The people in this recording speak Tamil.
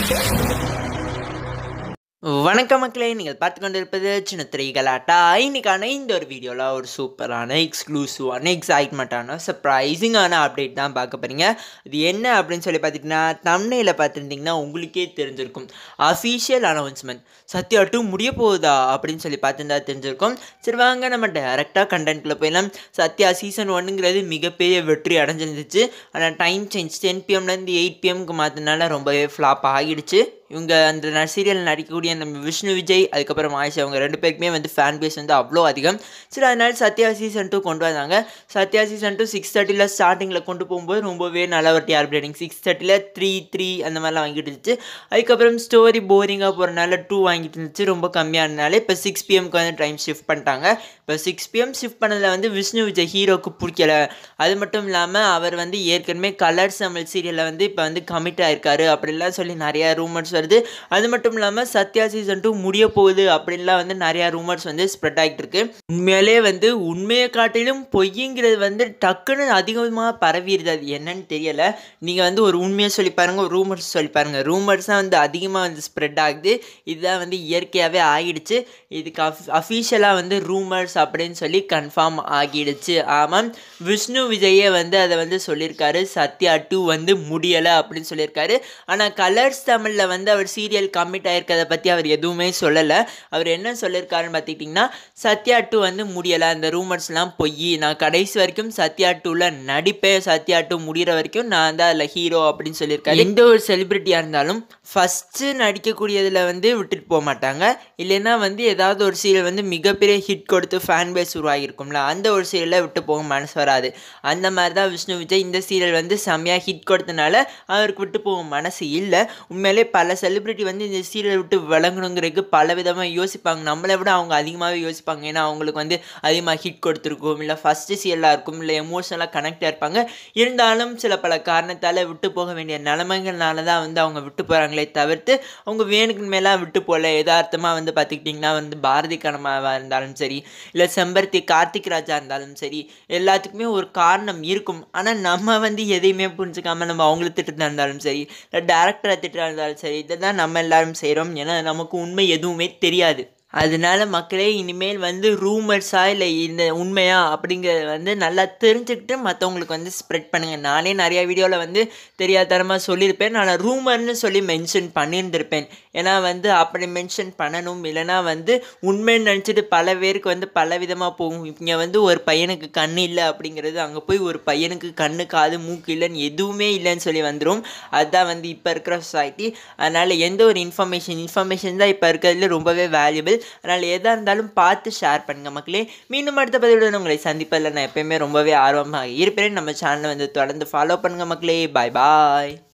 வணக்கம் மக்களே நீங்கள் பார்த்து கொண்டிருப்பது சின்ன திரை கலாட்டா இன்னைக்கான இந்த ஒரு வீடியோவில் ஒரு சூப்பரான எக்ஸ்க்ளூசிவான எக்ஸைட்மெண்ட்டான சர்ப்ரைசிங்கான அப்டேட் தான் பார்க்க போகிறீங்க அது என்ன அப்படின்னு சொல்லி பார்த்துட்டிங்கன்னா தமிழில் பார்த்துருந்தீங்கன்னா உங்களுக்கே தெரிஞ்சிருக்கும் அஃபீஷியல் அனௌன்ஸ்மெண்ட் சத்யா டூ முடிய போகுதா அப்படின்னு சொல்லி பார்த்துருந்தா தெரிஞ்சிருக்கும் சரி வாங்க நம்ம டேரெக்டாக கண்டென்ட்குள்ளே போயிடலாம் சத்யா சீசன் ஒன்னுங்கிறது மிகப்பெரிய வெற்றி அடைஞ்சிருந்துச்சு ஆனால் டைம் சேஞ்ச் டென் பிஎம்லேருந்து எயிட் பிஎம்க்கு மாற்றினால ரொம்பவே ஃப்ளாப் ஆகிடுச்சு இவங்க அந்த சீரியல் நடிக்கக்கூடிய நம்ம விஷ்ணு விஜய் அதுக்கப்புறம் ஆயிஷா அவங்க ரெண்டு பேருக்குமே வந்து ஃபேன் பேஸ் வந்து அவ்வளோ அதிகம் சரி அதனால சத்யா சீசன் டூ கொண்டு வந்தாங்க சத்யா சீசன் டூ சிக்ஸ் தேர்ட்டியில் ஸ்டார்டிங்கில் கொண்டு போகும்போது ரொம்பவே நல்ல ஒரு டிஆர் ரேட்டிங் சிக்ஸ் தேர்ட்டியில் த்ரீ த்ரீ அந்த மாதிரிலாம் வாங்கிட்டு இருந்துச்சு அதுக்கப்புறம் ஸ்டோரி போரிங்காக போகிறனால டூ வாங்கிட்டு இருந்துச்சு ரொம்ப கம்மியானனால இப்போ சிக்ஸ் பிஎம்க்கு வந்து டைம் ஷிஃப்ட் பண்ணிட்டாங்க இப்போ சிக்ஸ் பிஎம் ஷிஃப்ட் பண்ணதில் வந்து விஷ்ணு விஜய் ஹீரோக்கு பிடிக்கல அது மட்டும் இல்லாமல் அவர் வந்து ஏற்கனவே கலர்ஸ் தமிழ் சீரியலில் வந்து இப்போ வந்து கமிட் ஆயிருக்காரு அப்படிலாம் சொல்லி நிறையா ரூமர்ஸ் வருது அது மட்டும் இல்லாமல் சத்யா சீசன் டூ முடிய போகுது அப்படின்லாம் வந்து நிறையா ரூமர்ஸ் வந்து ஸ்ப்ரெட் ஆகிட்டு இருக்கு உண்மையிலே வந்து உண்மையை காட்டிலும் பொய்யுங்கிறது வந்து டக்குன்னு அதிகமாக பரவிடுது அது என்னன்னு தெரியலை நீங்கள் வந்து ஒரு உண்மையை சொல்லி பாருங்க ஒரு ரூமர்ஸ் சொல்லி பாருங்க ரூமர்ஸ் தான் வந்து அதிகமாக வந்து ஸ்ப்ரெட் ஆகுது இதுதான் வந்து இயற்கையாகவே ஆகிடுச்சு இதுக்கு அஃப் அஃபீஷியலாக வந்து ரூமர்ஸ் அப்படின்னு சொல்லி கன்ஃபார்ம் ஆகிடுச்சு ஆமாம் விஷ்ணு விஜயே வந்து அதை வந்து சொல்லியிருக்காரு சத்யா டூ வந்து முடியலை அப்படின்னு சொல்லியிருக்காரு ஆனால் கலர்ஸ் தமிழில் வந்து அவர் சீரியல் கமிட் ஆயிருக்கிறத பற்றி அவர் எதுவுமே சொல்லலை அவர் என்ன சொல்லியிருக்காருன்னு பார்த்துக்கிட்டிங்கன்னா சத்யா டூ வந்து முடியலை அந்த ரூமர்ஸ்லாம் பொய் நான் கடைசி வரைக்கும் சத்யா டூவில் நடிப்பேன் சத்யா டூ முடிகிற வரைக்கும் நான் தான் அதில் ஹீரோ அப்படின்னு சொல்லியிருக்காரு எந்த ஒரு செலிப்ரிட்டியாக இருந்தாலும் ஃபஸ்ட்டு நடிக்கக்கூடியதில் வந்து விட்டுட்டு போக மாட்டாங்க இல்லைன்னா வந்து ஏதாவது ஒரு சீரியல் வந்து மிகப்பெரிய ஹிட் கொடுத்து ஃபேன் பேஸ் உருவாகிருக்கும்ல அந்த ஒரு சீரியலை விட்டு போக மனசு வராது அந்த மாதிரி தான் விஷ்ணு விஜய் இந்த சீரியல் வந்து செம்மையாக ஹிட் கொடுத்தனால அவருக்கு விட்டு போக மனசு இல்லை உண்மையிலே பல செலிப்ரிட்டி வந்து இந்த சீரியலை விட்டு விளங்கணுங்கிறதுக்கு பல விதமாக யோசிப்பாங்க நம்மளை விட அவங்க அதிகமாகவே யோசிப்பாங்க ஏன்னா அவங்களுக்கு வந்து அதிகமாக ஹிட் கொடுத்துருக்கும் இல்லை ஃபஸ்ட்டு சீரியலாக இருக்கும் இல்லை எமோஷனலாக கனெக்டாக இருப்பாங்க இருந்தாலும் சில பல காரணத்தால் விட்டு போக வேண்டிய நிலைமைகள்னால தான் வந்து அவங்க விட்டு போகிறாங்களே தவிர்த்து அவங்க வேணுக்கு மேலாம் விட்டு போகல யதார்த்தமாக வந்து பார்த்துக்கிட்டிங்கன்னா வந்து பாரதி கணமாவாக இருந்தாலும் சரி இல்லை செம்பருத்தி கார்த்திக் ராஜா இருந்தாலும் சரி எல்லாத்துக்குமே ஒரு காரணம் இருக்கும் ஆனால் நம்ம வந்து எதையுமே புரிஞ்சுக்காம நம்ம அவங்கள திட்டுறதா இருந்தாலும் சரி இல்லை டேரக்டரை திட்டுறதா இருந்தாலும் சரி இதை தான் நம்ம எல்லாரும் செய்கிறோம் ஏன்னா நமக்கு உண்மை எதுவுமே தெரியாது அதனால மக்களே இனிமேல் வந்து ரூமர்ஸா இல்லை இந்த உண்மையா அப்படிங்கிறத வந்து நல்லா தெரிஞ்சுக்கிட்டு மற்றவங்களுக்கு வந்து ஸ்ப்ரெட் பண்ணுங்கள் நானே நிறையா வீடியோவில் வந்து தெரியாதனமாக சொல்லியிருப்பேன் நான் ரூமர்னு சொல்லி மென்ஷன் பண்ணியிருந்திருப்பேன் ஏன்னா வந்து அப்படி மென்ஷன் பண்ணணும் இல்லைனா வந்து உண்மைன்னு நினச்சிட்டு பல பேருக்கு வந்து பல விதமாக போகும் இங்கே வந்து ஒரு பையனுக்கு கண் இல்லை அப்படிங்கிறது அங்கே போய் ஒரு பையனுக்கு கண்ணு காது மூக்கு இல்லைன்னு எதுவுமே இல்லைன்னு சொல்லி வந்துடும் அதுதான் வந்து இப்போ இருக்கிற சொசைட்டி அதனால் எந்த ஒரு இன்ஃபர்மேஷன் இன்ஃபர்மேஷன் தான் இப்போ இருக்கிறதுல ரொம்பவே வேல்யூபிள் அதனால் எதாக இருந்தாலும் பார்த்து ஷேர் பண்ணுங்கள் மக்களே மீண்டும் அடுத்த பதிவுடன் உங்களை சந்திப்பதில் நான் எப்பயுமே ரொம்பவே ஆர்வமாக இருப்பேன் நம்ம சேனலை வந்து தொடர்ந்து ஃபாலோ பண்ணுங்கள் மக்களே பாய் பாய்